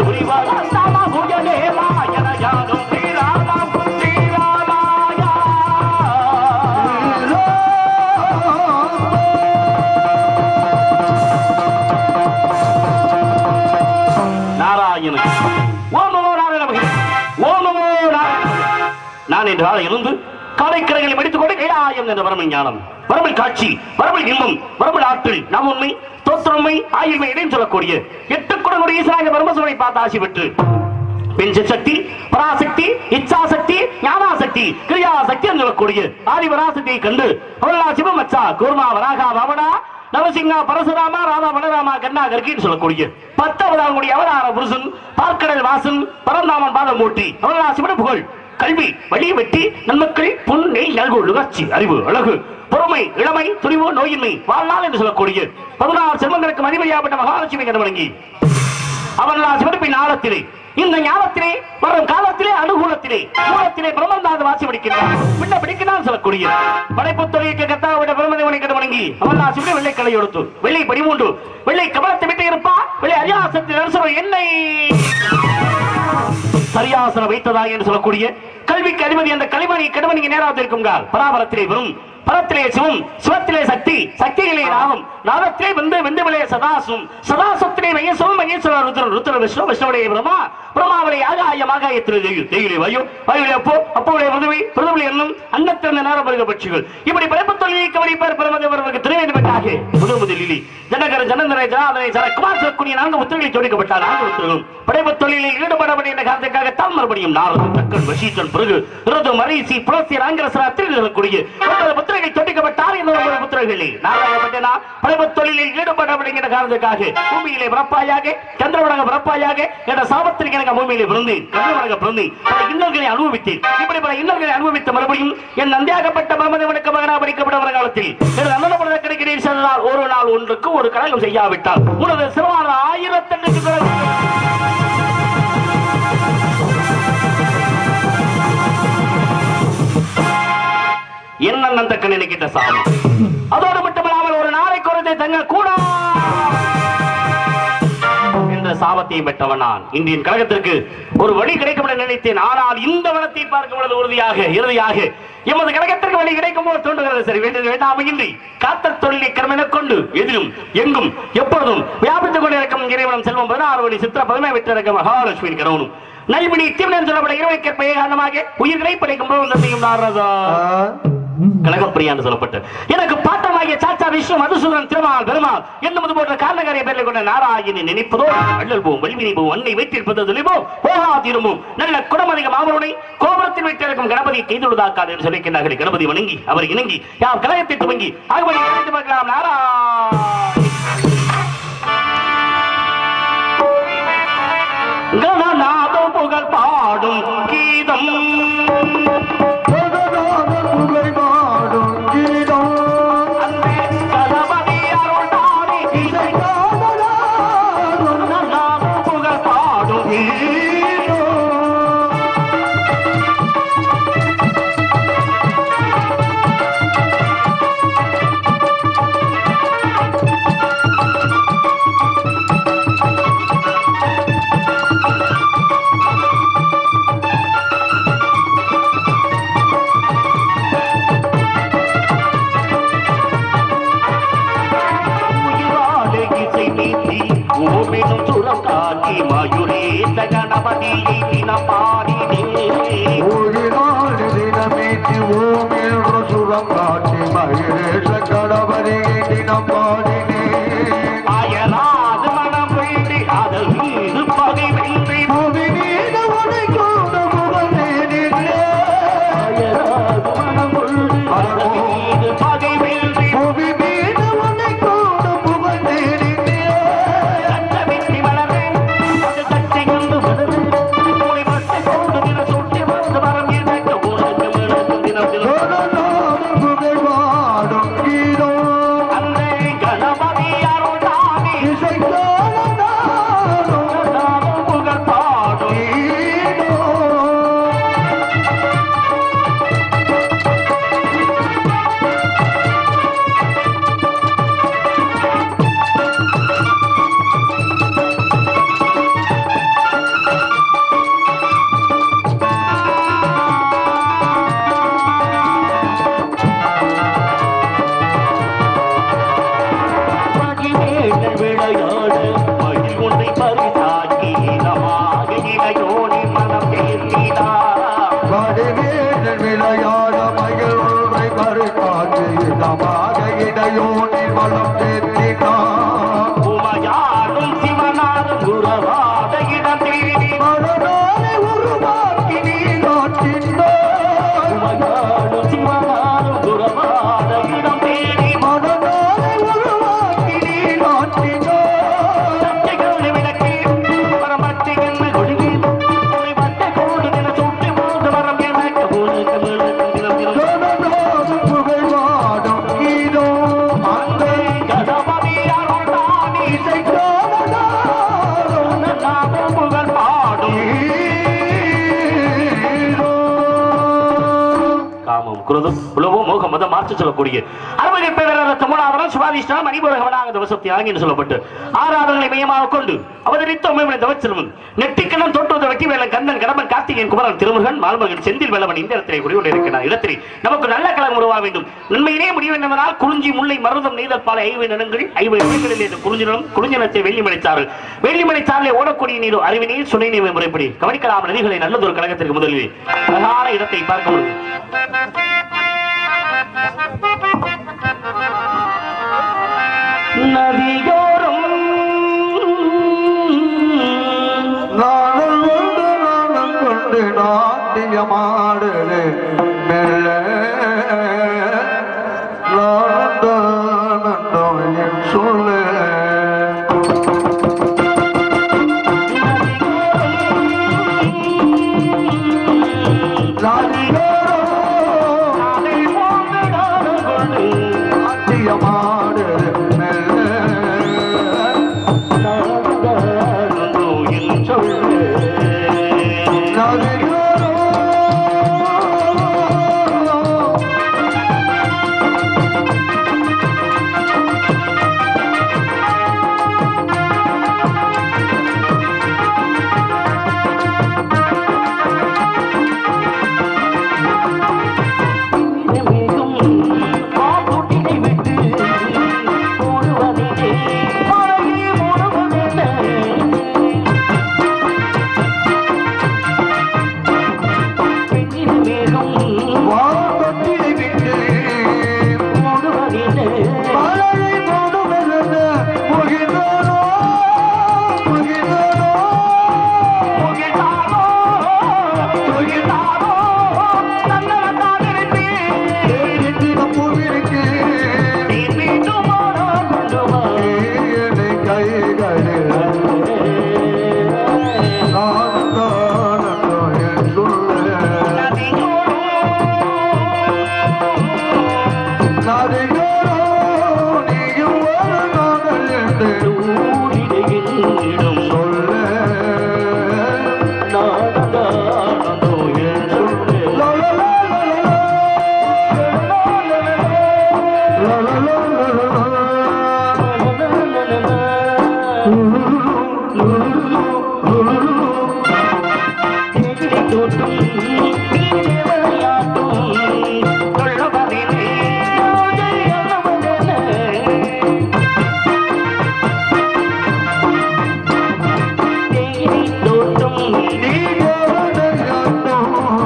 புரிவாரா சாமா புஜனே மாயன யாகம் ஸ்ரீராமா ஸ்ரீராமாயா நாராயணன் ஓம் நமோ நாராயண மகிழ் ஓம் நமோ நாராயண நான் இன்று காலை இருந்து காலைக்கிழங்களை மடித்துக் கொண்டு கைலாயம் என்ற வரமின் ஞானம் வரமில் காட்சி வரமில் இன்பம் வரமில் ஆற்றல் நாம் உண்மை தோற்றமை ஆயுள்மை இடையும் சொல்லக்கூடிய எட்டு குடங்குடி ஈஸ்வராய பரமசுவனை பார்த்து ஆசி பெற்று பெஞ்ச சக்தி பராசக்தி இச்சாசக்தி ஞானாசக்தி கிரியாசக்தி என்று சொல்லக்கூடிய ஆதி பராசக்தியை கண்டு அவர்களா சிவமச்சா கூர்மா வராகா பவனா நவசிங்கா பரசுராமா ராமா பலராமா கண்ணா கர்கின்னு சொல்லக்கூடிய பத்தவதாங்குடி அவதார புருஷன் பார்க்கடல் வாசன் பரந்தாமன் பாதம் மூட்டி அவர்களா சிவன புகழ் கல்வி வழி வெட்டி நன்மக்கள் புன் நெய் நல்கு நுகர்ச்சி அறிவு அழகு பொறுமை இளமை துணிவு நோயின்மை வாழ்நாள் என்று சொல்லக்கூடிய பதினாறு செல்வங்களுக்கு மதிமையாப்பட்ட மகாலட்சுமி கடன் வழங்கி அவர்களால் சிவப்பின் ஆழத்திலே இந்த ஞானத்திலே வரும் காலத்திலே அனுகூலத்திலே மூலத்திலே பிரம்மந்தாது வாசி படிக்கிறார் பின்ன பிடிக்கிறான் சொல்லக்கூடிய படைப்பு தொழிலுக்கு கத்தாவிட பிரம்மதேவனை கண்டு வணங்கி அவல்லா சிவனை வெள்ளை கடை எடுத்து வெள்ளை படிமூண்டு வெள்ளை கமலத்தை விட்டு இருப்பா வெள்ளை அரியாசத்தை தரிசனம் என்னை சரியாசனம் வைத்ததா என்று சொல்லக்கூடிய கல்விக்கு அதிபதி அந்த களிமணி கடுமணிக்கு நேராக இருக்குங்கால் பராபரத்திலே வரும் பரத்திலே சிவம் சிவத்திலே சக்தி சக்தியிலே நாகம் நாகத்திலே வந்து வெந்தவிலே சதாசும் சதாசத்திலே மகேஸ்வரம் மகேஸ்வர ருத்ரன் ருத்ர விஷ்ணு விஷ்ணுடைய பிரம்மா பிரம்மாவிலே ஆகாயம் ஆகாயத்திலே தேயு தேயிலே வாயு வாயுவிலே அப்போ அப்போவிலே பிருதவி பிருதவிலே என்னும் அன்னத்திறந்த நேரபருக பட்சிகள் இப்படி படைப்பு தொழிலை கவனிப்பார் பிரமதேவர்களுக்கு திருவேண்டுமென்றாக முதல் முதலிலே ஜனகர ஜனந்தரை ஜனாதனை சரக்குமார் சொல்லக்கூடிய நான்கு முத்திரைகளை ஜோடிக்கப்பட்டார் நான்கு முத்திரைகளும் படைப்பு தொழிலில் ஈடுபடப்பட என்ற காரணத்துக்காக தான் மறுபடியும் நாரதன் தக்கன் வசீசன் பிறகு ருது மரீசி புலசி ராங்கரசர் அத்திரில் சொல்லக்கூடிய ஒன்பது முத்திரைகள் தொட்டிக்கப்பட்டார் இந்த ஒன்பது முத்திரைகளே நாராயணப்பட்டனா படைப்பு தொழிலில் ஈடுபடப்பட என்ற காரணத்துக்காக பூமியிலே பிறப்பாயாக சந்திரவடக பிறப்பாயாக என்ற சாபத்திற்கு எனக்கு பூமியிலே பிறந்து சந்திரவடக பிறந்து பல இன்னல்களை அனுபவித்தேன் இப்படி பல இன்னல்களை அனுபவித்த மறுபடியும் என் நந்தியாகப்பட்ட பிரமதேவனுக்கு மகனா படிக்கப்பட்ட வருங்காலத்தில் எனது அன்னதபுரத கிடைக்கிறேன் சென்றால் ஒரு நாள் ஒன்றுக்கு ஒரு கழகம் செய்யாவிட்டால் உனது சிறுவான ஆயிரத்தெட்டுக்கு பிறகு என்ன நந்தக்கன் நினைக்கிட்ட சாமி அதோடு மட்டுமல்லாமல் ஒரு நாளை குறைந்து தங்க கூட என்ற சாபத்தையும் பெற்றவன் நான் இந்தியன் கழகத்திற்கு ஒரு வழி கிடைக்கும் என நினைத்தேன் ஆனால் இந்த வனத்தை பார்க்கும் பொழுது உறுதியாக இறுதியாக எமது கழகத்திற்கு வழி கிடைக்கும் போது தோன்றுகிறது சரி வேண்டியது வேண்டாமையின்றி காத்தல் தொழிலை கடமென கொண்டு எதிலும் எங்கும் எப்பொழுதும் வியாபித்துக் கொண்டிருக்கும் இறைவனம் செல்வம் பதினாறு வழி சித்திர பதினை விட்டிருக்கும் மகாலட்சுமி கணவனும் நல்வினி தீவிரம் சொல்லப்பட இறைவைக்கேற்ப காரணமாக உயிர்களை படைக்கும் போது செய்யும் நாரதா கனகப்பிரியான்னு சொல்லப்பட்டு எனக்கு பாட்டமாகிய சாச்சா விஷ்ணு மதுசூதன் திருமால் பெருமாள் என்னும் போன்ற காரணகாரிய பேரில் கொண்ட நாராயணி நினைப்பதோ அள்ளல் போம் வலிவினை போம் அன்னை வைத்திருப்பது தெளிவோ போகா திரும்பும் நல்ல குடமதிக மாமருனை கோபுரத்தில் வைத்திருக்கும் கணபதி கைதுழுதாக்காது என்று சொல்லிக்கிறார்கள் கணபதி வணங்கி அவர் இணங்கி யாம் கலகத்தை துவங்கி ஆகுபடி இணைந்து பார்க்கலாம் நாரா கணநாதம் புகழ் பாடும் கீதம் புகழ் பாடும் கீதம் அன்பே கணபதி அருள்தானே இசை கணநாதம் புகழ் பாடும் உயிராலே இசை நீத்தி ஓமெனும் சுரம் காட்டி மயூரே கணபதியை தினம் பாடினே ஊழினால் தினமேற்றி ஓம் என்று சுரம் காட்டி மகிழேச கணபதி தினம் பாடினே அயலாது மனம் வேண்டி அதல் மீது பகை வென்றி புவி மீது உனை கூட புகழே நின்றே அயலாது மனம் கொண்டு அதல் மீது பகை வென்றி புவி மீது உனை கூட புகழே நின்றே கட்ட வெற்றி மலரே அது கட்டி கொண்டு வருது மூளை பட்டு புகழ் பாடும் காமம் குருதம் உலவோ மோகம் மதம் மாற்ற சொல்லக்கூடிய அறுபது பேரர் தமிழாவரம் சுவாதிஷ்டம் மணிபுரகவனாக தவசக்தி ஆங்கி என்று சொல்லப்பட்டு ஆறாவங்களை மையமாக கொண்டு அவதரித்த உமைவனை தவச்சிருவன் நெட்டிக்கணம் தொட்டுவத வெட்டி வேலன் கண்ணன் கடம்பன் கார்த்திகேயன் குமரன் திருமுருகன் மால்மகன் செந்தில் வேலவன் இந்த இடத்திலே குடிகொண்டு இருக்கிறார் இடத்திலே நமக்கு நல்ல கலம் உருவா வேண்டும் நன்மையினே முடியும் என்பதனால் குறிஞ்சி முல்லை மருதம் நெய்தல் பால ஐவை நிலங்கள் ஐவை இடங்களில் என்று குறிஞ்சினம் குறிஞ்சினத்தை வெள்ளிமலைச்சாரல் வெள்ளிமலைச்சாரலை ஓடக்கூடிய நீரோ அறிவு நீர் சுனை நீர் முறைப்படி கவனிக்கலாம் நதிகளை நல்லதொரு கழகத்திற்கு முதலில் அழகான இடத்தை பார்க்க முடியும் நதியோரம் நானும் கொண்டு நானும் கொண்டு நாட்டியமாடுது மெல்ல நானந்தோ என் சொல்லு நாட்டியமாடுது மெல்ல வானத்திலே விட்டு மழலை மூடுமெல்ல முகிலோனோ முகிலோனோ தேடின பூவிருக்கு ஏழை கைகளில் நான் தானோ என் சொல்ல நதியோரோ நீயும் ஒரு நாங்கள் என்று சொல்ல லா, லா, லா, லா, லா, லா, லா, லா, லா, நீ போவதையாண்டோ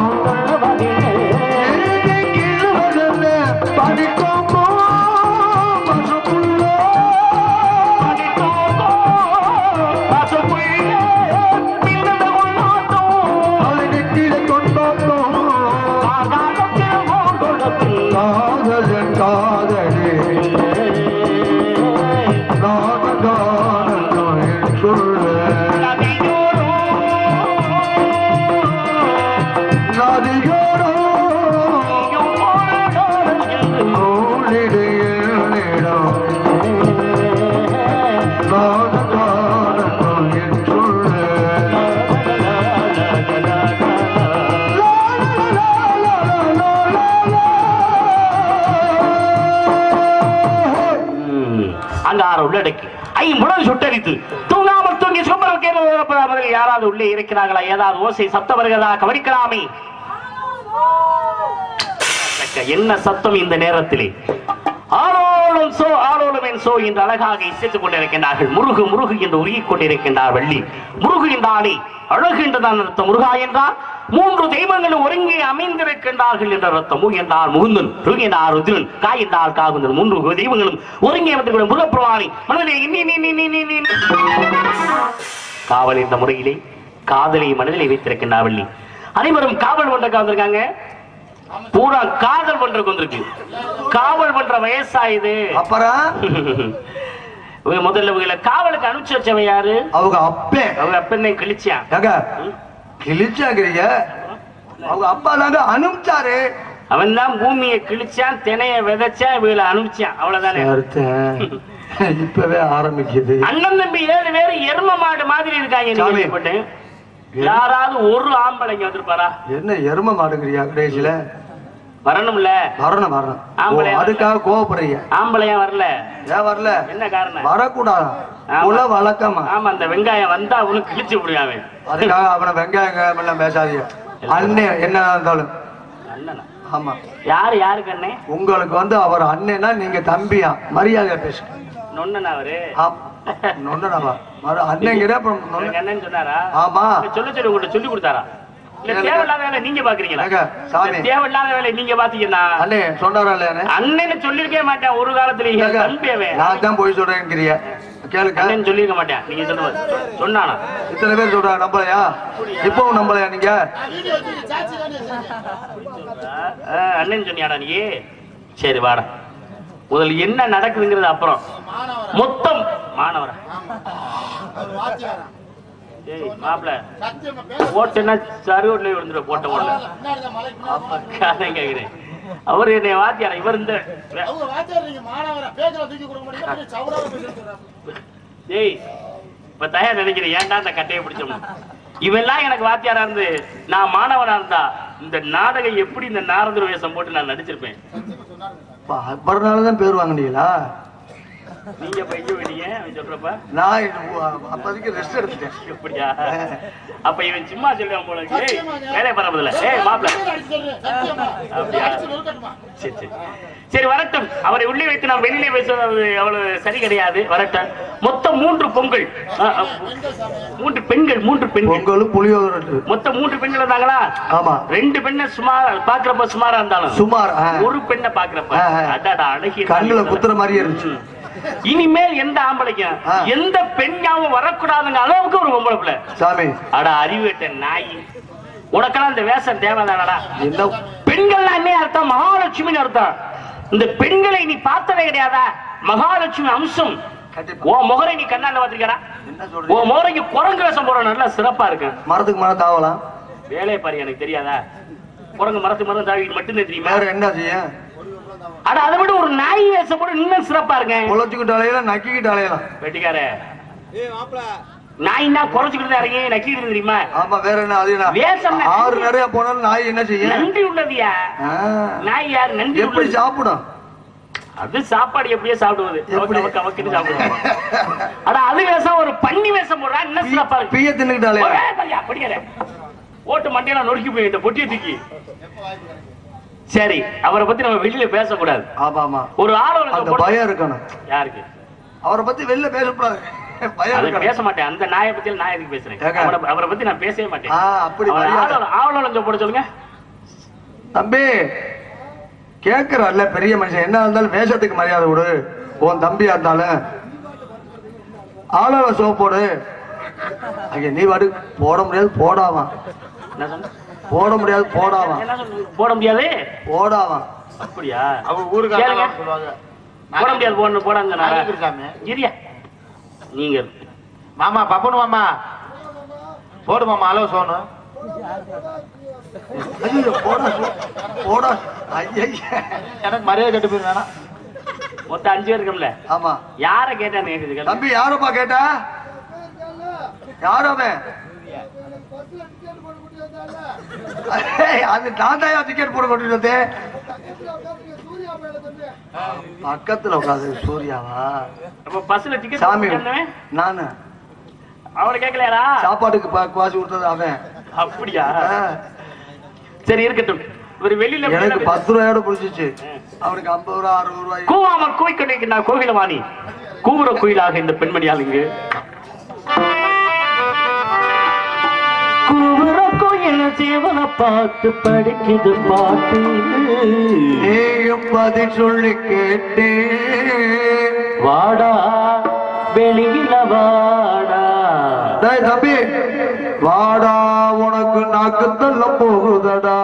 நெருங்கி கீழுவதல்ல படிக்கோம்போ பசுப்புள்ளோ அதை நெற்றிலே கொண்டாட்டோ காதலன் காதலே நானதானோ என் சொல்ல நதியோரோ நூலிடையிடம் நானதானோ என் சொல்ல அங்கார உள்ளடக்கி ஐம்புடன் சுட்டரித்து தூங்காமல் தூங்கி சுமரல் யாராவது உள்ளே இருக்கிறார்களா ஏதாவது ஓசை சத்தம் வருகிறதா கவனிக்கலாமே என்ன சத்தம் இந்த நேரத்திலே ஆளோளும் சோ ஆளோளும் என் சோ என்று அழகாக இசைத்துக் கொண்டிருக்கின்றார்கள் முருகு முருகு என்று உருகிக் கொண்டிருக்கின்றார் வள்ளி முருகு என்றாலே அழகு என்றுதான் அர்த்தம் முருகா என்றால் மூன்று தெய்வங்களும் ஒருங்கே அமைந்திருக்கின்றார்கள் என்ற அர்த்தம் மூ என்றால் முகுந்தன் ரு என்றால் ருத்ரன் கா என்றால் காகுந்தன் மூன்று தெய்வங்களும் ஒருங்கே அமைந்திருக்கிற முருகப்பிரவாணி மனதிலே இன்னி நீ நீ நீ நீ நீ காவல் என்ற முறையிலே காதலை மனதிலே வைத்திருக்கின்றார் வள்ளி அனைவரும் காவல் பண்ற வந்திருக்காங்க பூரா காதல் பண்றதுக்கு வந்திருக்கு காவல் பண்ற வயசா இது அப்புறம் இவங்க முதல்ல இவங்களை காவலுக்கு அனுப்பிச்சு வச்சவன் யாரு அவங்க அப்பே அவங்க அப்பனே கிழிச்சான் ஏங்க கிழிச்சாங்கிறீங்க அவங்க அப்பா தாங்க அனுப்பிச்சாரு அவன் தான் பூமியை கிழிச்சான் தினைய விதைச்சான் இவங்களை அனுப்பிச்சான் அவ்வளவுதானே இப்பவே ஆரம்பிக்குது அண்ணன் தம்பி ஏழு பேரு எரும மாடு மாதிரி இருக்காங்க சாமி. நீங்க போட்டு யாராவது ஒரு ஆம்பளைங்க வந்திருப்பாரா என்ன எரும மாடுங்கிறியா கடைசியில வரணும்ல வரணும் வரணும் ஓ, ஆம்பளையா அதுக்காக கோவப்படுறீங்க ஆம்பளையா வரல ஏன் வரல என்ன காரணம் வரக்கூடாதா ஆமா. உள்ள வழக்கமா ஆமா அந்த வெங்காயம் வந்தா அவனுக்கு கிழிச்சு விடுவாங்க அதுக்காக அவனை வெங்காயம் வெங்காயம் எல்லாம் பேசாதீங்க அண்ணன் என்ன இருந்தாலும் அண்ணனா ஆமா யாரு யாருக்கு அண்ணே உங்களுக்கு வந்து அவர் அண்ணனா நீங்க தம்பியா மரியாதையா பேசுங்க நொண்ணனா அவரு நொன்னடாவா மறு அண்ணன் கிட்ட அப்புறம் நொண்ண- எனக்கு அண்ணன் சொன்னாரா ஆமா இல்ல சொல்ல சொல்லி உங்கள்ட்ட சொல்லி கொடுத்தாரா இல்ல எனக்கு- தேவையில்லாத வேலை நீங்க பாக்குறீங்களா ஏங்க, சாமி. இல்ல தேவையில்லாத வேலை நீங்க பாத்தீங்கன்னா அண்ணே சொன்னாரா இல்லையானே அண்ணன் சொல்லிருக்கவே மாட்டேன் ஒரு காலத்துல என் தம்பி அவன் நான் தான் போய் சொல்றேங்கிறிய கேளுங்க அண்ணன் சொல்லிருக்க மாட்டேன் நீங்க சொல்லுவது சொன்னானா இத்தனை பேர் சொல்றாங்க நம்பலையா இப்பவும் நம்பலையா நீங்க ஆ, அண்ணன் சொன்னியாடா நீ சரி வாடா முதல்ல என்ன நடக்குதுங்கிறது அப்புறம் மொத்தம் மாணவரா ஏய் மாப்பிள போட்டேன்னா சருவட்ல விழுந்துட போட்ட போடல காரணம் கேக்குறேன் அவரு என்னை வாத்தியாரா இவர் இந்த ஏய் இப்ப தயார் நினைக்கிறேன் ஏன்டா அந்த கட்டையை பிடிச்சோம் இவெல்லாம் எனக்கு வாத்தியாரா இருந்து நான் மாணவனா இருந்தா இந்த நாடகம் எப்படி இந்த நாரதர் வேஷம் போட்டு நான் நடிச்சிருப்பேன் அப்புறம்னால தான் பேர் வாங்கினீங்களா நீங்க இப்ப எங்க போயிட்டீங்க அவன் சொல்றப்ப நான் இது, அப்போதைக்கு ரெஸ்ட் எடுத்துட்டேன் எப்படியா அப்ப இவன் சும்மா சொல்லுவான் போல இருக்கு. ஏய் வேலையை பரப்பதில்ல ஏய் மாப்பிள சரி சரி சரி வரட்டும் அவரை உள்ளே வைத்து நாம் வெளியிலே பேசுவது அவரு- அவ்வளவு சரி கிடையாது வரட்டும் மொத்தம் மூன்று பொங்கல் ஆ, ஆ, மூன்று பெண்கள் மூன்று பெண்கள் பொங்கலும் புளியோதரை மொத்தம் மூன்று பெண்கள் இருந்தாங்களா ஆமா ரெண்டு பெண்ணை சுமார் பாக்குறப்ப சுமாரா இருந்தாலும் சுமார் ஆ. ஒரு பெண்ணை பாக்குறப்ப ஆ, ஆ. அடாடா அழகிய கண்ணுல குத்துற மாதிரியே இருந்துச்சு ம். இனிமேல் எந்த ஆம்பளைக்கும் ஆ. எந்த பெண்ணாவும் வரக்கூடாதுங்க அளவுக்கு ஒரு பொம்பளை பிள்ளை சாமி அட அறிவிட்ட நாய் உனக்கெல்லாம் இந்த வேஷம் தேவைதானடா என்ன பெண்கள்லாம் என்ன அர்த்தம் மகாலட்சுமின்னு அர்த்தம் இந்த பெண்களை நீ பார்த்ததே கிடையாதா மகாலட்சுமி அம்சம் கண்டிப்பா ஓ முகரை நீ கண்ணால பாத்திருக்கா என்ன ஓ சொல்றீங்க முகரைக்கு குரங்கு வேஷம் போற நல்லா சிறப்பா இருக்கு மரத்துக்கு மரம் தாவலாம் வேலையை பாரு எனக்கு தெரியாதா குரங்கு மரத்து மரம் தாவி மட்டும்தான் தெரியுமா வேற என்ன செய்ய அட அதை விட ஒரு நாய் வேஷம் போட இன்னும் சிறப்பா இருக்கேன் குழச்சிக்கிட்டு அலையலாம் நக்கிக்கிட்டு அலையலாம் வெட்டிக்கார நாய்னா குறைச்சுக்கிட்டு தான் இறங்கி நக்கிட்டு தெரியுமா ஆமா வேற என்ன அது என்ன? வேஷம் என்ன? ஆறு நிறைய போனாலும் நாய் என்ன செய்யும் நன்றி உள்ளதியா ஆ. நாய் யார் நன்றி எப்படி உள்ளது சாப்பிடும் அது சாப்பாடு எப்படியோ சாப்பிடுவது எப்படி? அவக்கு அவக்குன்னு சாப்பிடுவோம் ஆனா அது வேஷம் ஒரு பன்னி வேஷம் போடுறா இன்னும் சிறப்பா இருக்கு பீய தின்னுக்கிட்டு அலையலாம் ஒரே பையா, படிக்காத. ஓட்டு மண்டையில நொறுக்கி போய் இந்த பொட்டியை தூக்கி சரி அவரை பத்தி நம்ம வெளியில பேசக்கூடாது ஆமா ஆமா ஒரு அந்த ஆளோட பயம் இருக்கணும் யாருக்கு அவரை பத்தி வெளில பேசக்கூடாது பயம் அதுக்கு இருக்கணும் பேச மாட்டேன் அந்த நாயை பத்தி நான் எதுக்கு பேசுறேன் ஏங்க? அவரை- அவரை பத்தி நான் பேசவே மாட்டேன் ஆ, அப்படி அவர் மரியாதை. ஆளோட- ஆளோட போட சொல்லுங்க தம்பி கேக்குறல்ல பெரிய மனுஷன் என்ன இருந்தாலும் வேஷத்துக்கு மரியாதை கொடு உன் தம்பியா இருந்தாலும் ஆளாள சோப் போடு ஐயா நீ வாடு போட முடியாது போடாவான் என்ன சொன்ன போட முடியாது போடாவான் என்ன சொன்ன? போட முடியாது போடாவான் அப்படியா அவங்க ஊருக்கு கேளுங்க. அதான் சொல்லுவாங்க போட முடியாது போட போடாங்க நாளைக்கு இருக்காமே. இரியா நீங்க மாமா பப்பனு மாமா போடு மாமா அளவு சோனு ஐயோ போடா போடா ஐயா எனக்கு மரியாதை கட்டு போய் வேணாம் மொத்தம் அஞ்சு பேர் இருக்கோம்ல ஆமா யார கேட்டான்னு கேக்குது தம்பி யாரப்பா கேட்டா யாரவன் ஏய், அது நான் தான் டிக்கெட் போட கொண்டு வந்தேன் பக்கத்துல உட்காந்து சூர்யாவா அப்ப பஸ்ல டிக்கெட் சாமி கேட்டவன் நானு அவனை கேட்கலையாடா சாப்பாட்டுக்கு பா- காசு கொடுத்தது அவன் அப்படியா ஆ, சரி இருக்கட்டும் ஒரு வெளியில எனக்கு பத்து ரூபாயோட புடிச்சிச்சு அவனுக்கு ஐம்பது ரூபா அறுபது ரூபாய் கூவாமல் கூவிக்கொண்டிருக்கின்ற கோகிலவாணி கூவுற குயிலாக இந்த பெண்மணியால் இங்கு கூவுற கோயில் சேவனை பார்த்து படிக்குது பாட்டு நீயும் பதில் சொல்லி கேட்டே வாடா வெளியில வாடா டேய் தம்பி வாடா உனக்கு நாக்கு தள்ள போகுதடா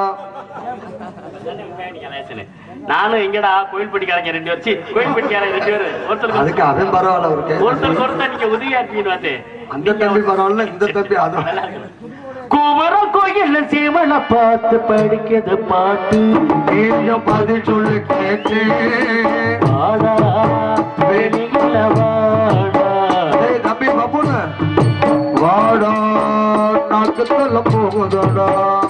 நானும் எங்கடா கோயில் படிக்காரங்க ரெண்டு வச்சு கோயில் படிக்காரங்க ரெண்டு பேரு ஒருத்தருக்கு அதுக்கு அவன் பரவாயில்ல ஒரு கேஸ். ஒருத்தருக்கு ஒருத்தர் நீங்க உதவியாற்றின்னு வந்தேன் அந்த தம்பி பரவாயில்ல இந்த தம்பி அது குமர கோயில் சேவனை பார்த்து படிக்கிறது பாட்டு நீயும் பதில் சொல்லி கேட்டே வாடா வெளியில வாடா ஏய் தம்பி பப்புனு வாடா நாக்கு சொல்ல போகுதடா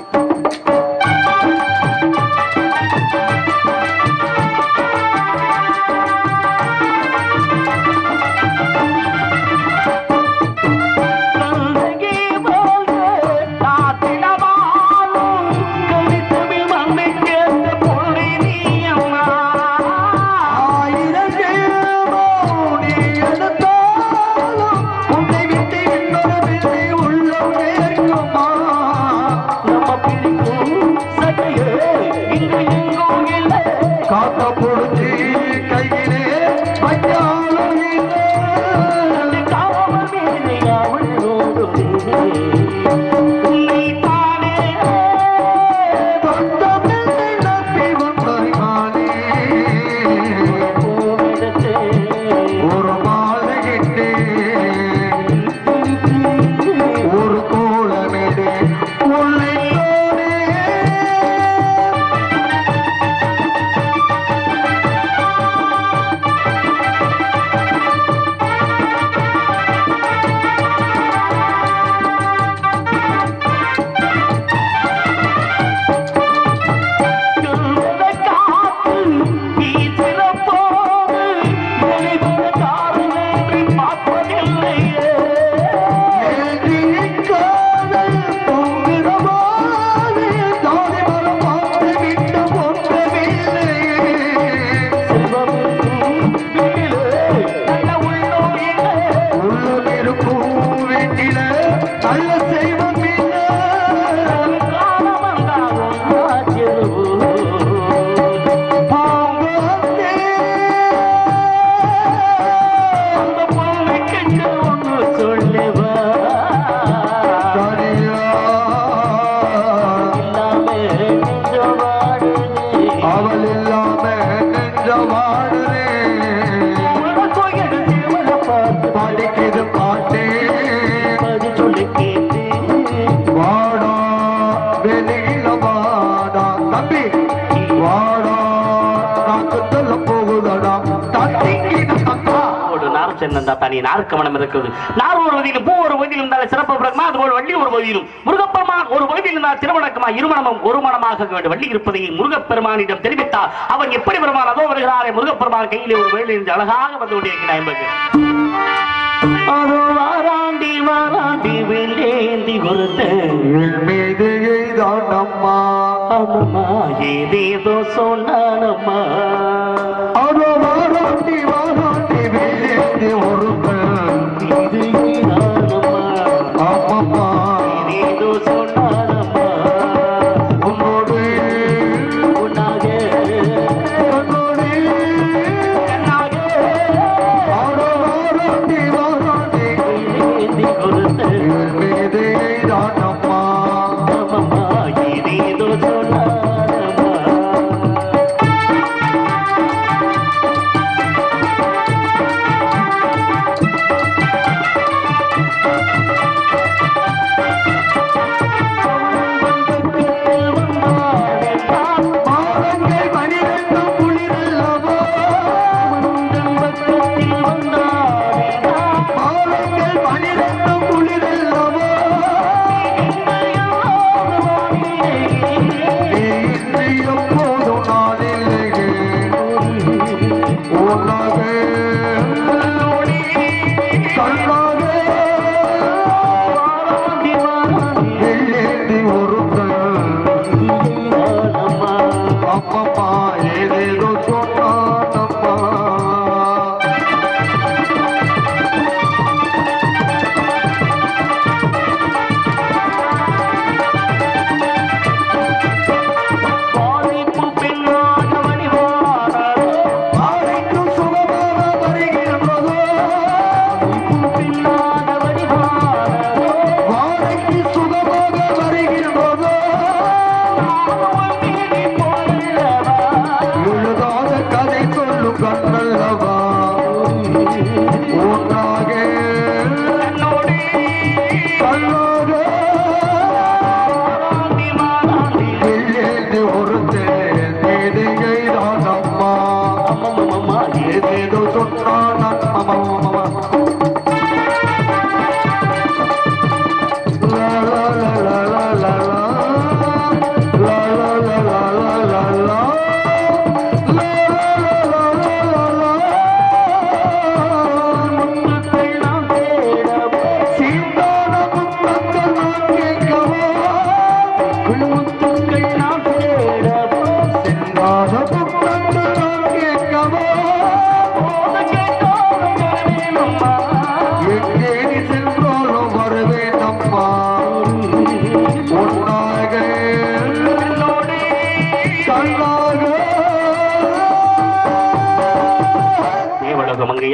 கண்ணகி போல காத்தில வாழும் கலித்தமிழ் மண்ணை கேட்ட பொருளை நீ அம்மா ஆயிரம் ஜெயமோ நீ எடுத்தாலும் உன்னை விட்டு இன்னொரு பிள்ளை உள்ளம் நேர்க்குமா நம்ம பிடிக்கும் சட்டையே இங்கு எங்கும் இல்லை காத்த பொழுது கையிலே வைக்காலும் இல்லை காவல் மீறி அவள் ஓடுதே. உன்னை தானே சொந்தமில்லை நம்பி வந்தாய் நானே கோவிடத்தே ஒரு மாலையிட்டு ஒரு கோலமிடு உன்னை நானே சொல்வத காத்து வீசிற போது வெளிவர காரணத்தை பார்ப்பதில்லையே நெஞ்சின் காதல் பொங்கிடமாது தாடி மரம் பார்த்து விட்ட பொங்கவில்லையே செல்வமும் வீட்டிலே நல்ல உள்ளோரிலே உள்ளமிருக்கும் வீட்டில நல்ல செய்வம் இல்லை காலம் வந்தால் ஒன்றாச்சிருவோம் பூங்கொத்தே. அந்த பூமிக்கு ஒன்று சொல்லவா தனியா இல்லாமே நெஞ்சவாடுதே. அவள் இல்லாம நெஞ்ச வாடுறே உனக்கோ எழுதி உள்ள பார்த்து படிக்குது பாட்டே பதில் சொல்லி கேட்டேன். வாடா வெளியில வாடா தம்பி வாடா நாக்கு சொல்ல போகுதடா தத்திக்கின தந்தா ஒரு நார் சென்னந்தா தனி நாருக்கு மனம் இருக்கிறது நார் ஒரு வதியிலும் பூ ஒரு வதியிலும் இருந்தால் சிறப்பு பிறகுமா அதுபோல் வள்ளி ஒரு வதியிலும் முருகப்பெருமான் ஒரு வதியில் இருந்தால் திருமணக்குமா இருமணமும் ஒரு மனமாக வேண்டும் வள்ளி இருப்பதை முருகப்பெருமானிடம் தெரிவித்தார் அவன் எப்படி பெருமான் அதோ வருகிறாரே முருகப்பெருமான் கையிலே ஒரு வேலை இருந்து அழகாக வந்து கொண்டிருக்கிறார் என்பது அதோ வாராண்டி வாராண்டி வெள்ளேந்தி கொடுத்தேன் என் மீது எய்தான் அம்மா அம்மம்மா ஏதேதோ சொன்னானம்மா அதோ வாராண்டி வாராண்டி வேண்டி ஒருத்தன் இது நீதானம்மா அம்மம்மா ஏதேதோ சொன்னானம்மா உன்னோடு உன்னாக கண்ணோடு கண்ணாக அதோ வாராண்டி வாராண்டி ஏந்தி கொடுத்த என் மீது எய்தான் அம்மா அம்மம்மா ஏதேதோ சொன்னானம்மா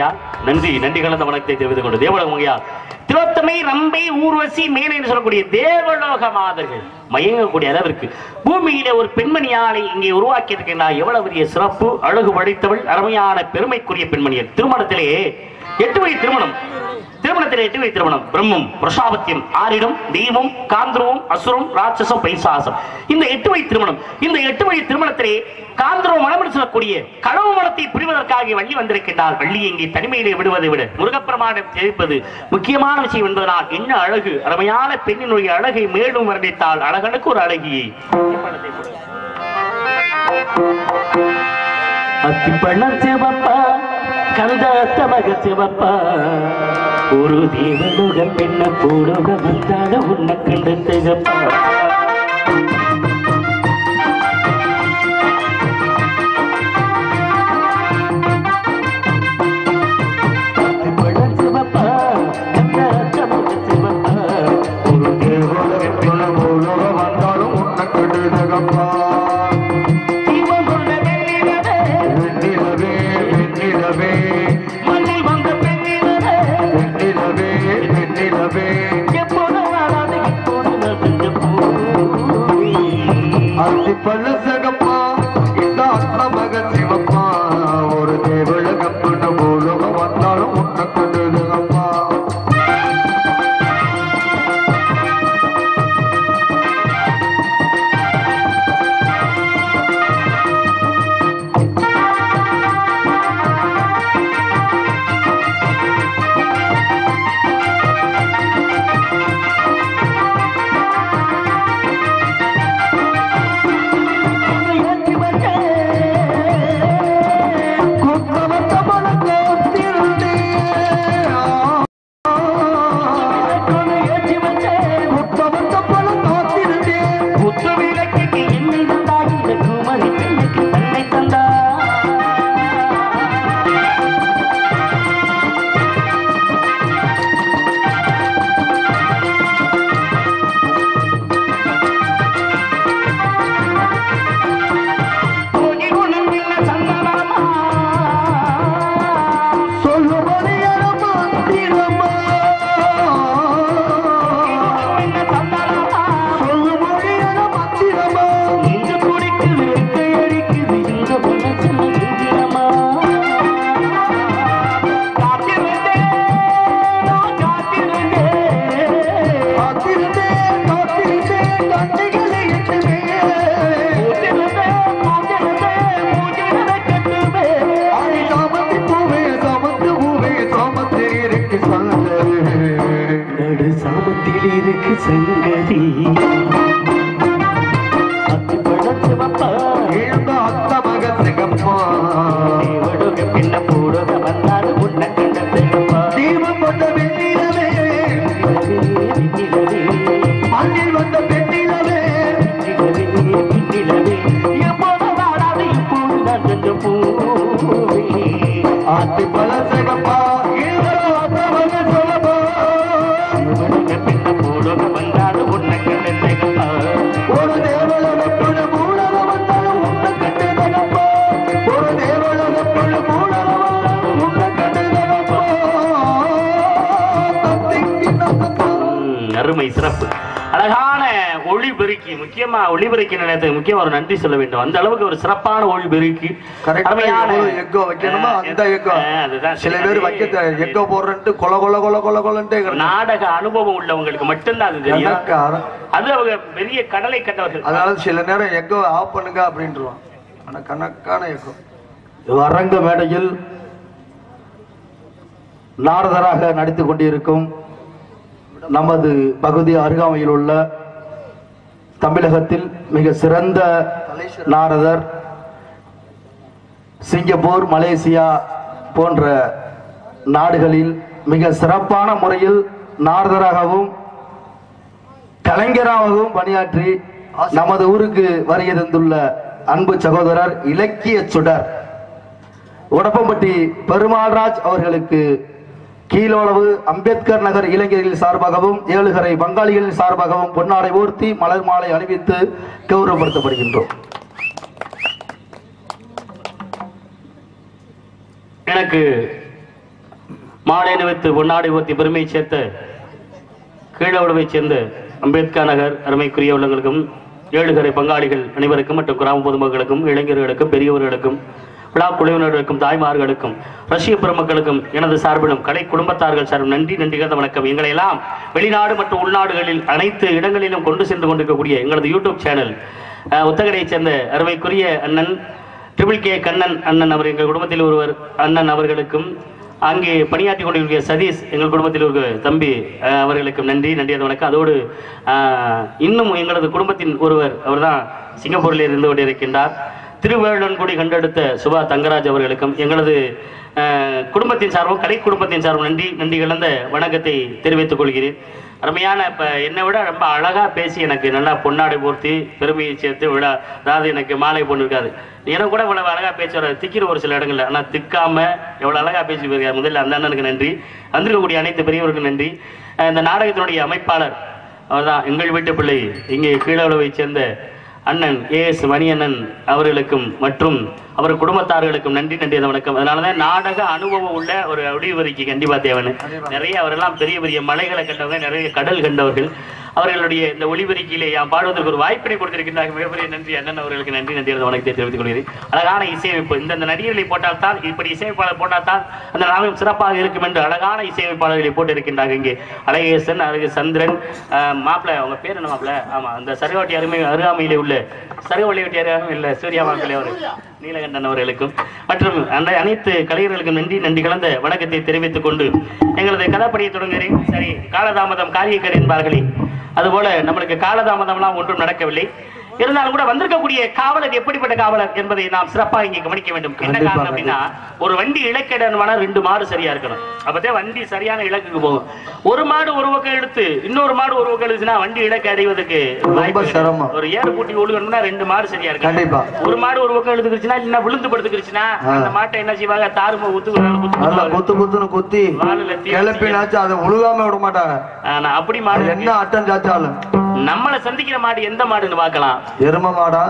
தேவலகமையா நன்றி நன்றி கலந்த வணக்கத்தை தெரிவித்துக் கொண்டு தேவலகமையா திலோத்தமை ரம்பை ஊர்வசி மேனை என்று சொல்லக்கூடிய தேவலோக மாதர்கள் மயங்கக்கூடிய அளவிற்கு பூமியில ஒரு பெண்மணியாலை இங்கே உருவாக்கி இருக்கின்றார் எவ்வளவு பெரிய சிறப்பு அழகு படைத்தவள் அருமையான பெருமைக்குரிய பெண்மணியர் திருமணத்திலே எட்டு வழி திருமணம் திருமணத்தில் எட்டு வழி திருமணம் பிரம்மம் பிரசாபத்தியம் ஆரிடம் தெய்வம் காந்திரவம் அசுரம் ராட்சசம் பைசாசம் இந்த எட்டு வழி திருமணம் இந்த எட்டு வழி திருமணத்திலே காந்திரவம் மனம் என்று சொல்லக்கூடிய களவு மனத்தை புரிவதற்காக வள்ளி வந்திருக்கின்றார் வள்ளி இங்கே தனிமையிலே விடுவதை விட முருகப்பெருமானம் தெரிவிப்பது முக்கியமான விஷயம் என்பதனால் என்ன அழகு அருமையான பெண்ணினுடைய அழகை மேலும் வர்ணித்தால் அழகனுக்கு ஒரு அழகியை அத்திப்பள்ளம் சிவப்பா கந்தாத்த மக சிவப்பா ஒரு தேவலோக பெண்ண போடுக வந்தாட உன்னை கண்டு சிவப்பா அத்திப்பள்ளம் சிவப்பா கந்தாத்த மக சிவப்பா ஒரு தேவலோக பெண்ண போடுக வந்தாலும் உன்னை கெடுதகப்பா தீபம் கொண்ட வெள்ளிரவே, வெண்ணிலவே வெண்ணிலவே மண்ணில் வந்த பெண்ணிரவே, வெண்ணிலவே வெண்ணிலவே எப்போது வராது இப்போது நசிஞ்ச பூமி. அத்தி பள்ள சகப்பா இந்த அண்ணா மக சிவப்பா ஒரு தேவழகப்பன போலுக வந்தாலும் உன்னை கெடுதகப்பா ஏற்றி வந்தே, குற்றமற்ற மனக்கோத்திருந்தே கொண்டு ஏற்றி வந்தே, குற்றமற்ற பணம் காத்திருந்தே குத்து விளக்குக்கு என்னை தந்தாய், இந்த குமரி பெண்ணுக்கு தன்னை தந்தாய். போகி குணமில்ல சந்தனமா சொல்லுபடி மந்திரமா என்ன தந்தாரமா சொல்லுபடி மந்திரமா இங்கு குடிக்குது வெக்கை அடிக்குது இந்த மனசுல இந்திரமா காத்திருந்தேன் நான் காத்திருந்தேன் காத்திருந்தே காத்திருந்தே கண்ணிகளை எட்டுமே பூத்திருந்தேன் பூத்திருந்தேன் பூஜைகளை கட்டுமே ஆடி சாமந்தி பூவே சாமந்து பூவே சாமந்தே இருக்கு சந்தரு நடு சாமத்தில் இருக்கு சங்கதி அத்தி பழச்சிவப்பா எழுந்த அத்த மக சிகப்பா தேவடுக பின்ன போடுக வந்தாரு உன்னை கண்ட சிவப்பா தீபம் கொண்ட வெண்ணிலவே மண்ணில் வந்த பெண்ணிலவே ஆத்தி பல சிகப்பா எழுந்த அத்த மக சிகப்பா ஒரு தேவலகப்புழ மூடல வந்தாலும் உன்னை கண்டு தகப்பா ஒரு தேவலகப்புழ மூடல வந்தாலும் உன்னை கண்டு தகப்பா தத்திக்கு தத்தப்பா அருமை சிறப்பு அழகான ஒளிபெருக்கி முக்கியமா ஒளிபெருக்கி நிலையத்துக்கு முக்கியமா ஒரு நன்றி சொல்ல வேண்டும் அந்த அளவுக்கு ஒரு சிறப்பான ஒளிபெருக்கி கரெக்டா எவ்வளவு எக்கோ வைக்கணுமோ அந்த எக்கோ ஆ, அதுதான் சில சரி. பேர் வைக்க தெ- எக்கோ போடுறேன்ட்டு கொல கொல கொல கொல கொலன்ட்டே கிடக்கு. நாடக அனுபவம் உள்ளவங்களுக்கு மட்டும்தான் அது தெரியும் எனக்கு அர- அது அவங்க பெரிய கடலை கண்டவர்கள் அதனால சில நேரம் எக்கோ ஆஃப் பண்ணுங்க அப்படின்ட்டுருவான் ஆனா கணக்கான எக்கோ அரங்க மேடையில் நாரதராக நடித்துக் கொண்டிருக்கும் நமது பகுதி அருகாமையில் உள்ள தமிழகத்தில் மிக சிறந்த நாரதர் சிங்கப்பூர் மலேசியா போன்ற நாடுகளில் மிக சிறப்பான முறையில் நாரதராகவும் கலைஞராகவும் பணியாற்றி நமது ஊருக்கு வருகை தந்துள்ள அன்பு சகோதரர் இலக்கிய சுடர் உடப்பம்பட்டி பெருமாள்ராஜ் அவர்களுக்கு கீழோளவு அம்பேத்கர் நகர் இளைஞர்கள் சார்பாகவும் ஏழுகரை பங்காளிகளின் சார்பாகவும் பொன்னாடை ஊர்த்தி மலர் மாலை அணிவித்து கௌரவப்படுத்தப்படுகின்றோம் எனக்கு மாலை அணிவித்து பொன்னாடை ஊர்த்தி பெருமையை சேர்த்த கீழவடுவைச் சேர்ந்த அம்பேத்கர் நகர் அருமைக்குரிய உள்ளங்களுக்கும் ஏழுகரை பங்காளிகள் அனைவருக்கும் மற்றும் கிராம பொதுமக்களுக்கும் இளைஞர்களுக்கும் பெரியவர்களுக்கும் விழா குழுவினர்களுக்கும் தாய்மார்களுக்கும் ரஷ்ய பெருமக்களுக்கும் எனது சார்பிலும் கலை குடும்பத்தார்கள் சார்பில் நன்றி நன்றி கலந்த வணக்கம் எங்களை எல்லாம் வெளிநாடு மற்றும் உள்நாடுகளில் அனைத்து இடங்களிலும் கொண்டு சென்று கொண்டிருக்கக்கூடிய எங்களது யூடியூப் சேனல் அஹ், உத்தகரையைச் சேர்ந்த அருமைக்குரிய அண்ணன் ட்ரிபிள் கே கண்ணன் அண்ணன் அவர் எங்கள் குடும்பத்தில் ஒருவர் அண்ணன் அவர்களுக்கும் அங்கே பணியாற்றி கொண்டிருக்கிற சதீஷ் எங்கள் குடும்பத்தில் ஒரு தம்பி அஹ், அவர்களுக்கும் நன்றி நன்றி அது வணக்கம் அதோடு அஹ், இன்னும் எங்களது குடும்பத்தின் ஒருவர் அவர்தான் சிங்கப்பூரில் இருந்து கொண்டிருக்கின்றார் திருவேளன்குடி கண்டெடுத்த சுபா தங்கராஜ் அவர்களுக்கும் எங்களது அஹ், குடும்பத்தின் சார்பும் கலை குடும்பத்தின் சார்பும் நன்றி நன்றி கலந்த வணக்கத்தை தெரிவித்துக் கொள்கிறேன் அருமையான இப்ப என்னை விட ரொம்ப அழகா பேசி எனக்கு நல்லா பொன்னாடை போர்த்தி பெருமையை சேர்த்து விழா அதாவது எனக்கு மாலை பொண்ணு இருக்காது எனக்கு கூட இவ்வளவு அழகா பேச்சு வர திக்கிற ஒரு சில இடங்கள்ல ஆனா திக்காம எவ்வளவு அழகா பேசி போயிருக்காரு முதல்ல அந்த அண்ணனுக்கு நன்றி வந்திருக்கக்கூடிய அனைத்து பெரியவருக்கும் நன்றி அஹ் இந்த நாடகத்தினுடைய அமைப்பாளர் அவர்தான் எங்கள் வீட்டு பிள்ளை இங்கே கீழளவை சேர்ந்த அண்ணன் ஏ எஸ் மணியண்ணன் அவர்களுக்கும் மற்றும் அவர் குடும்பத்தார்களுக்கும் நன்றி நன்றி அந்த வணக்கம் அதனாலதான் நாடக அனுபவம் உள்ள ஒரு ஒளிவரிக்கு கண்டிப்பா தேவனு நிறைய அவரெல்லாம் பெரிய பெரிய மலைகளை கண்டவங்க நிறைய கடல் கண்டவர்கள் அவர்களுடைய இந்த ஒளிவரிக்கையிலே யாம் பாடுவதற்கு ஒரு வாய்ப்பினை கொடுத்திருக்கின்றார்கள் மிகப்பெரிய நன்றி அண்ணன் அவர்களுக்கு நன்றி நன்றி அந்த வணக்கத்தை தெரிவித்துக் கொள்கிறேன் அழகான இசையமைப்பு இந்தந்த நடிகர்களை போட்டால் தான் இப்படி இசையமைப்பாளர் போட்டால் தான் அந்த நாடகம் சிறப்பாக இருக்கும் என்று அழகான இசையமைப்பாளர்களை போட்டிருக்கின்றார்கள் இங்கே அழகேசன் அழகு சந்திரன் அஹ், மாப்பிள்ளை அவங்க பேர் என்ன மாப்பிள்ளை ஆமா அந்த சரவட்டி அருமை அருகாமையிலே உள்ள சரவள்ளி வெட்டி அருகாமை இல்ல சூர்யா மாப்பிள்ளை அவர் நீலகண்டன் அவர்களுக்கும் மற்றும் அந்த அனைத்து கலைஞர்களுக்கும் நன்றி நன்றி கலந்த வணக்கத்தை தெரிவித்துக் கொண்டு எங்களது கதாப்பணியை தொடங்குகிறேன் சரி காலதாமதம் காரியக்கர் என்பார்களே அதுபோல நம்மளுக்கு காலதாமதம்லாம் ஒன்றும் நடக்கவில்லை இருந்தாலும் கூட வந்திருக்கக்கூடிய காவலர் எப்படிப்பட்ட காவலர் என்பதை நாம் சிறப்பாக இங்கே கவனிக்க வேண்டும் என்ன கண்டிப்பாக. காரணம் அப்படின்னா ஒரு வண்டி இலக்கிடணும்னா ரெண்டு மாடு சரியா இருக்கணும் அப்பதான் வண்டி சரியான இலக்குக்கு போகும் ஒரு மாடு ஒரு பக்கம் எடுத்து இன்னொரு மாடு ஒரு பக்கம் எடுத்துச்சுன்னா வண்டி இலக்கு அடைவதற்கு வாய்ப்பு இல்லை. சிரமம். ஒரு ஏறு பூட்டி ஒழுகணும்னா ரெண்டு மாடு சரியா இருக்கு கண்டிப்பா. ஒரு மாடு ஒரு பக்கம் எடுத்துக்கிச்சுன்னா இல்லைன்னா விழுந்து படுத்துக்கிச்சுன்னா ஆ. அந்த மாட்டை என்ன செய்வாங்க தாரும ஊத்து குத்து நல்லா குத்துவாங்க. குத்து குத்துன்னு குத்தி வாலுல தீ கிளப்பினாச்சு அதை உழுகாம விட மாட்டாங்க ஆனா அப்படி அது மாடு என்ன அட்டம் சாச்சாலும் நம்மளை சந்திக்கிற மாடு எந்த மாடுன்னு பார்க்கலாம் எரும மாடா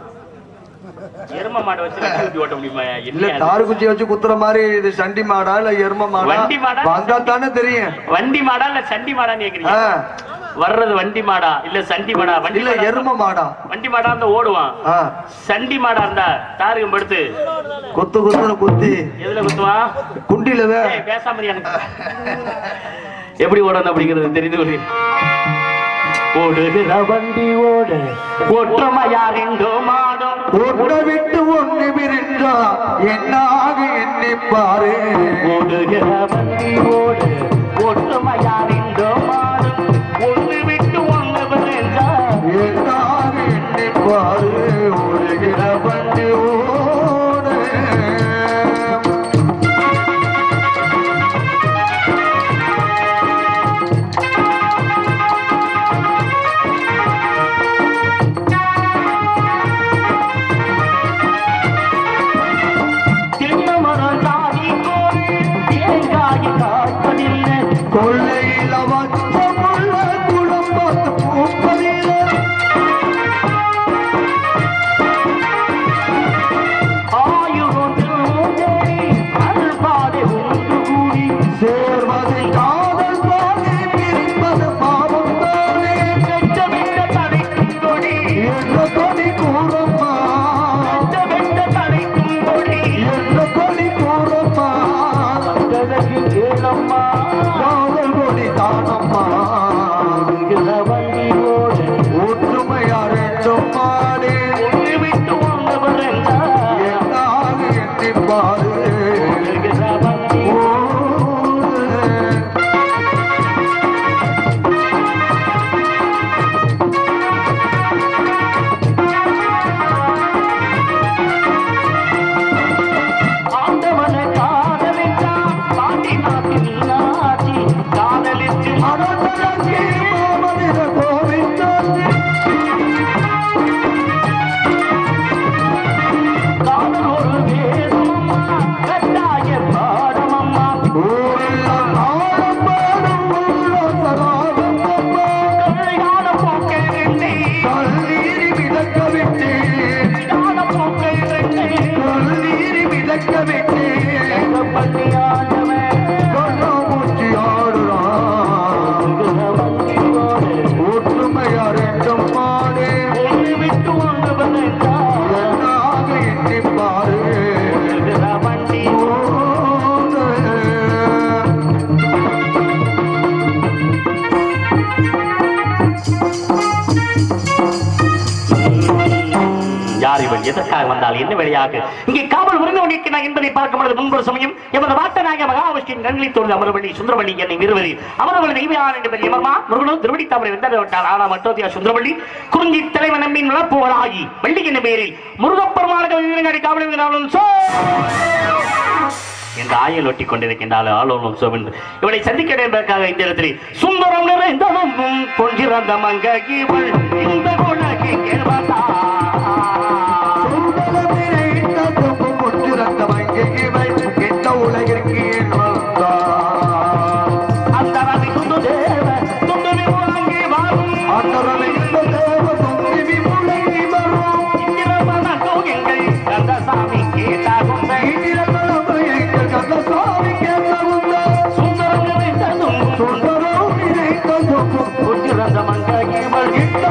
எரும மாடு வச்சு வண்டி ஊத்தி ஓட்ட முடியுமா இல்ல இல்லையா தாரு குச்சி வச்சு குத்துற மாதிரி இது சண்டி மாடா இல்ல எரும மாடா வண்டி மாடா? வந்தா தானே தெரியும் வண்டி மாடா இல்ல சண்டி மாடான்னு ஆ, கேக்குறீங்க வர்றது வண்டி மாடா இல்ல சண்டி மாடா வண்டி இல்ல மாடா எரும மாடா வண்டி மாடா இருந்தா ஓடுவான் ஆ, சண்டி மாடா இருந்தா தாருகம் படுத்து குத்து குத்துன்னு குத்தி எதுல குத்துவான் குண்டிலவே ஏய், பேசாம இரு எனக்கு எப்படி ஓடணும் அப்படிங்கிறது தெரிந்து கொள்கிறேன் ஓடுகிற வண்டி ஓட ஒற்றுமையா ரெண்டோ மாடும் ஒன்றை விட்டு ஒண்ணு பிரிஞ்சா என்னாக எண்ணி பாரு ஓடுகிற வண்டி ஓட ஒற்றுமையா ரெண்டோ மாடும் ஒன்று விட்டு ஒன்று விரைந்தா என்னாக எண்ணி பாரு ஓடுகிற வண்டி ஓடு திண்ணமரம் தாடி கோல் தேங்காய் காய்ப்பதில்லை கொள்ளையில அம்மானே ஒன்று விட்டு ஒன்று வந்தால் என்னாக எண்ணிப்பாரு ஓடுகிற வண்டி யார் இவன் எதற்காக வந்தால் என்ன வழியாக இங்கே காவல் உறந்து கொண்டிருக்கிறார் என்பதை பார்க்கும் பொழுது முன்பொரு சமயம் எமது வாட்டநாயக மகாவிஷ்ணின் கண்களை தோன்று அமரவள்ளி சுந்தரவள்ளி என்னை விருவரி அமரவள்ளி தெய்வயான் என்று பெரிய மர்மா முருகனும் திருவடி தவறை வென்றதை விட்டார் ஆனா மட்டோதியா சுந்தரவள்ளி குறிஞ்சி தலைவன் நம்பின் வளர்ப்புவளாகி வள்ளி என்ற பெயரில் முருகப்பெருமானுக்கு வீரங்காடி காவல் இருக்கிறார்கள் சோ என்று ஆயல் ஒட்டி கொண்டிருக்கின்றாள் ஆளோனும் சோவன் இவளை சந்திக்க என்பதற்காக இந்த இடத்திலே சுந்தரம் நிறைந்ததும் கொஞ்சிறந்த மங்க இவள் இந்த குணக்கு கேள்வதா அந்த ரவி துண்டு தேவ துண்டு விமுழங்கி வாரும் இந்திரமன கோகில்கள் கந்தசாமி கேட்டாகுந்தை சுந்தரம் நிறைந்ததும் கொஞ்சிறந்த மங்க இவள்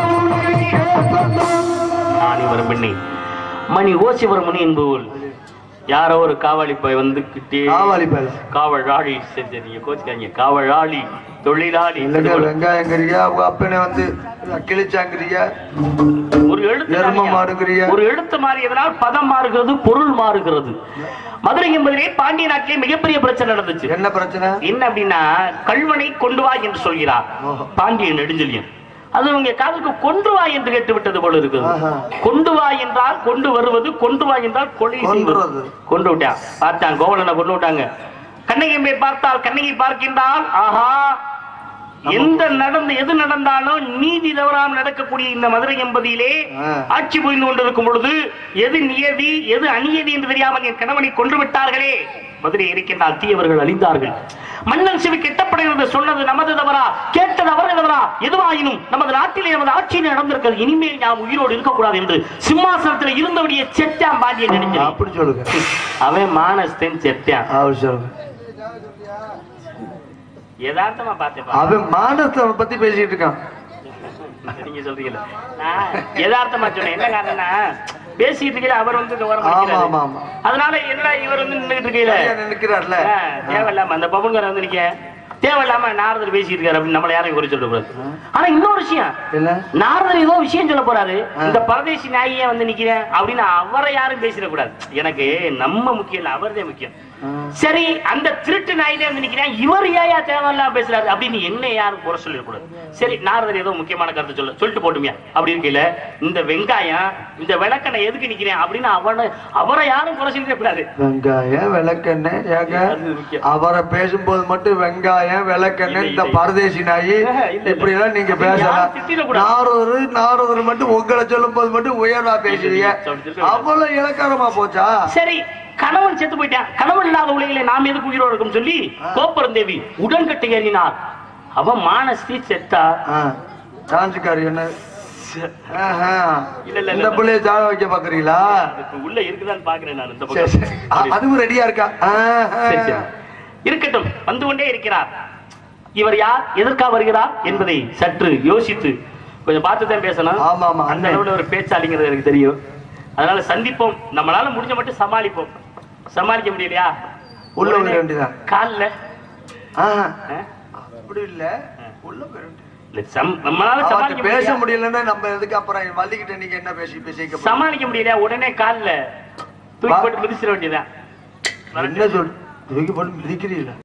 நானி வரும் பெண்ணை மணி ஓசி வரும் மணி என்பவள் யாரோ ஒரு காவலி போய் வந்து கிட்டே காவலாளி செஞ்ச நீங்க கோச்சுக்காங்க காவலாளி தொழிலாளி வெங்காயங்கிறியா உங்க அப்பனை வந்து கிழிச்சாங்கிறியா ஒரு எழுத்து எரும தானியா? மாறுகிறியா? ஒரு எழுத்து மாறியதனால் பதம் மாறுகிறது பொருள் மாறுகிறது மதுரை என்பதிலே பாண்டிய நாட்டிலே மிகப்பெரிய பிரச்சனை நடந்துச்சு என்ன பிரச்சனை என்ன அப்படின்னா கல்வனை கொண்டு வா என்று சொல்கிறார் ஓஹோ. பாண்டிய நெடுஞ்செழியன் அது உங்க காதுக்கு கொண்டு வா என்று கேட்டு விட்டது போல இருக்குது ஆஹா. கொண்டு வா என்றால் கொண்டு வருவது கொண்டு வா என்றால் கொலை செய்வது கொன்றுவது. கொண்டு விட்டான் பார்த்தான் கோவலனை கொண்டு விட்டாங்க கண்ணகி பார்த்தால் கண்ணகி பார்க்கின்றால் ஆஹா எந்த நடந்து எது நடந்தாலும் நீதி தவறாமல் நடக்கக்கூடிய இந்த மதுரை என்பதிலே ஆ. ஆட்சி புரிந்து கொண்டிருக்கும் பொழுது எது நியதி எது அநியதி என்று தெரியாமல் என் கணவனை கொன்று விட்டார்களே மதுரை இருக்கின்றால் தீயவர்கள் அழிந்தார்கள் மன்னன் சிவி கெட்டப்படுகிறது சொன்னது நமது தவறா கேட்டது அவர்கள் தவறா எதுவாயினும் நமது நாட்டிலே நமது ஆட்சியில் நடந்திருக்கிறது இனிமேல் நாம் உயிரோடு இருக்கக்கூடாது என்று சிம்மாசனத்தில் இருந்தபடியே செத்தான் பாண்டியன் நெடுஞ்செழியன் அப்படி சொல்லுங்க அவன் மானஸ்தன் செத்தான் அவர் சொல்லுங்க யதார்த்தமா பார்த்தேன் அவன் மானத்தை பத்தி பேசிட்டு இருக்கான் நீங்க சொல்றீங்கல்ல நான் யதார்த்தமா சொன்னேன் என்ன காரணம்னா பேசிட்டு இருக்கல அவர் வந்து இந்த ஓரமா ஆமா, நிக்கிறாரு. ஆமா, ஆமா. அதனால என்ன இவர் வந்து நின்றுட்டு இருக்கையில சரியா நினைக்கிறார்ல ஆ, தேவையில்லாம அந்த பவன்கார வந்து நிக்க தேவையில்லாம நாரதர் பேசிட்டு இருக்காரு அப்படின்னு நம்மள யாரையும் குறை சொல்லக்கூடாது ஆனா இன்னொரு விஷயம் இல்ல நாரதர் ஏதோ விஷயம் சொல்ல போறாரு ஆ. இந்த பரதேசி நாயே வந்து நிக்கிறேன் அப்படின்னு அவரை யாரும் பேசிடக்கூடாது எனக்கு நம்ம முக்கியம் இல்ல அவர்தான் முக்கியம் ஆ. சரி அந்த திருட்டு நாயிலே வந்து நிக்கிறேன் இவர் ஏயா தேவையில்லாம பேசுறாரு அப்படின்னு என்ன யாரும் குறை சொல்லிடக்கூடாது சரி நாரதர் ஏதோ முக்கியமான கருத்து சொல்ல சொல்லிட்டு போட்டுமியா அப்படி இருக்கையில இந்த வெங்காயம் இந்த விளக்கணை எதுக்கு நிக்கிறேன் அப்படின்னு அவனை அவரை யாரும் குறை சொல்லிடக்கூடாது வெங்காயம் விளக்கெண்ணெய் ஏங்க அது முக்கியம். அவரை பேசும்போது மட்டும் வெங்காயம் விளக்கெண்ணெய் இல்லை, இந்த இல்லை. பரதேசி நாயி இல்ல, இல்ல. இப்படி எல்லாம் நீங்க அப்படி பேசலாம் யாரும் திட்டிடக்கூடாது. நாரூறு நாரூறு மட்டும் உங்களை சொல்லும் போது மட்டும் உயர்வா பேசுவீங்க அப்படி இருக்கக்கூடாது. அவ்வளவு இலக்காரமா போச்சா சரி கணவன் செத்து போயிட்டான் கணவன் இல்லாத உலகிலே நாம் எதுக்கு உயிரோடு இருக்கும் சொல்லி கோப்பரந்தேவி உடன்கட்டை ஏறினார் அவன் மானஸ்தி செத்தா ஆ, சான்சுக்காரி என்ன ஆஹா. இல்ல, இல்ல, இந்த இல்ல. பிள்ளைய சாக வைக்க பாக்குறீங்களா அதுக்கு உள்ள இருக்குதான்னு பாக்குறேன் நான் இந்த சரி, சரி. அ- பக்கம் அதுவும் ரெடியா இருக்கா ஆஹா. சரி, சரி. இருக்கட்டும் வந்து கொண்டே இருக்கிறார் இவர் யார் எதற்காக வருகிறார் என்பதை சற்று யோசித்து கொஞ்சம் பார்த்து தான் பேசணும் ஆமா, ஆமா, அந்த அண்ணன். அளவுல ஒரு பேச்சாளிங்கிறது எனக்கு தெரியும் அதனால சந்திப்போம் நம்மளால முடிஞ்ச மட்டும் சமாளிப்போம் சமாளிக்க முடியலையா உள்ள உடனே போயிட வேண்டியதுதான். கால்ல ஆஹா. ஆ? அப்படி இல்ல உள்ள போயிட வேண்டியது. இல்ல, சம்- நம்மளால அவர்ட்ட சமாளிக்க பேச முடியல முடியலன்னா நம்ம எதுக்கு அப்புறம் வள்ளிக்கிட்ட நீங்க என்ன பேசி பேசிக்க போறீங்க? சமாளிக்க முடியலையா உடனே கால்ல தூக்கி வா. போட்டு மிதிச்சிட வேண்டியதான் என்ன சொல் தூக்கி போட்டு மிதிக்கிறீங்களா